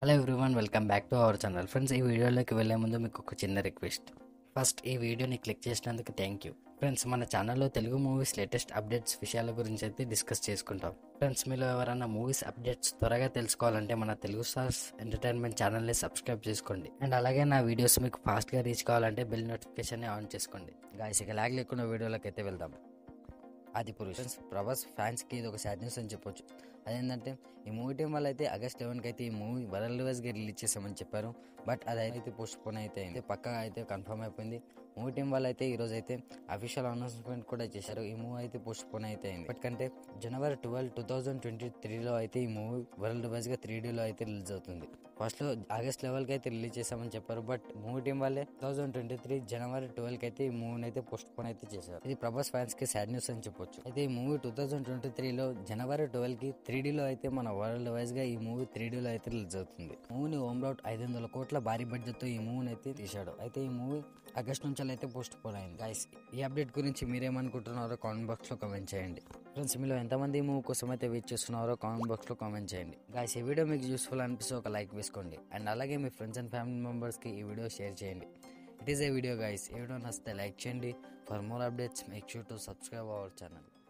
hello everyone welcome back to our channel friends ఈ వీడియోలోకి వెళ్ళే ముందు మీకు ఒక చిన్న రిక్వెస్ట్ ఫస్ట్ ఈ వీడియోని క్లిక్ చేసినందుకు థ్యాంక్ యూ ఫ్రెండ్స్ మన ఛానల్లో తెలుగు మూవీస్ లేటెస్ట్ అప్డేట్స్ విషయాల గురించి అయితే డిస్కస్ చేసుకుంటాం ఫ్రెండ్స్ మీలో ఎవరైనా మూవీస్ అప్డేట్స్ త్వరగా తెలుసుకోవాలంటే మన తెలుగు స్టార్స్ ఎంటర్టైన్మెంట్ ఛానల్ని సబ్స్క్రైబ్ చేసుకోండి అండ్ అలాగే నా వీడియోస్ మీకు ఫాస్ట్గా రీచ్ కావాలంటే బెల్ నోటిఫికేషన్ ఆన్ చేసుకోండి గాయస్ ఇక లాగ్ లేకుండా వీడియోలోకి అయితే వెళ్దాం అది పురుషన్స్ ప్రభాస్ ఫ్యాన్స్కి ఇది ఒక సాడ్ న్యూస్ అని చెప్పొచ్చు అదేంటంటే ఈ మూవీ టీం వల్ల అయితే ఆగస్ట్ లెవెన్కి అయితే ఈ మూవీ వరల్డ్ వైజ్గా రిలీజ్ చేసామని చెప్పారు బట్ అది అయితే పోస్ట్ పోన్ అయితే అయింది పక్కా అయితే కన్ఫర్మ్ అయిపోయింది మూవీ టీం వాళ్ళు అయితే ఈ రోజు అయితే అఫీషియల్ అనౌన్స్మెంట్ కూడా చేశారు ఈ మూవీ అయితే పోస్ట్ పోన్ అయితే అయింది బట్ కంటే January twelve two thousand twenty త్రీలో అయితే ఈ మూవీ వరల్డ్ వైజ్గా త్రీ డీలో అయితే రిలీజ్ అవుతుంది ఫస్ట్లో ఆగస్ట్ లెవెల్కి అయితే రిలీజ్ చేసామని చెప్పారు బట్ మూవీ టీం వాళ్ళే two thousand twenty three January ట్వెల్వ్కి అయితే ఈ మూవీని అయితే పోస్ట్ పోన్ అయితే చేశారు ఇది ప్రభాస్ ఫ్యాన్స్ కి సాడ్ న్యూస్ అని చెప్పొచ్చు అయితే ఈ మూవీ టూ థౌజండ్ ట్వంటీ త్రీలో జనవరి ట్వెల్వ్ కి త్రీ డీలో అయితే మన వరల్డ్ వైజ్ గా ఈ మూవీ త్రీ డీలో అయితే రిలీజ్ అవుతుంది మూవీని హోమ్ రౌట్ ఐదు వందల కోట్ల భారీ బడ్జెట్ తో ఈ మూవీని అయితే తీశాడు అయితే ఈ మూవీ ఆగస్ట్ నుంచి అయితే పోస్ట్ పోన్ అయింది గైస్ ఈ అప్డేట్ గురించి మీరేమనుకుంటున్నారో కామెంట్ బాక్స్ లో కామెంట్ చేయండి ఫ్రెండ్స్ మీలో ఎంతమంది ఈ మూవీ కోసం అయితే వెయిట్ చేస్తున్నారో కామెంట్ బాక్స్ లో కామెంట్ చేయండి గైస్ ఈ వీడియో మీకు యూస్ఫుల్ అనిపిస్తే ఒక లైక్ వేసుకోండి అండ్ అలాగే మీ ఫ్రెండ్స్ అండ్ ఫ్యామిలీ మెంబర్స్ కి ఈ వీడియో షేర్ చేయండి it is a video guys ఈ వీడియో నచ్చితే లైక్ చేయండి for more updates make sure to subscribe our channel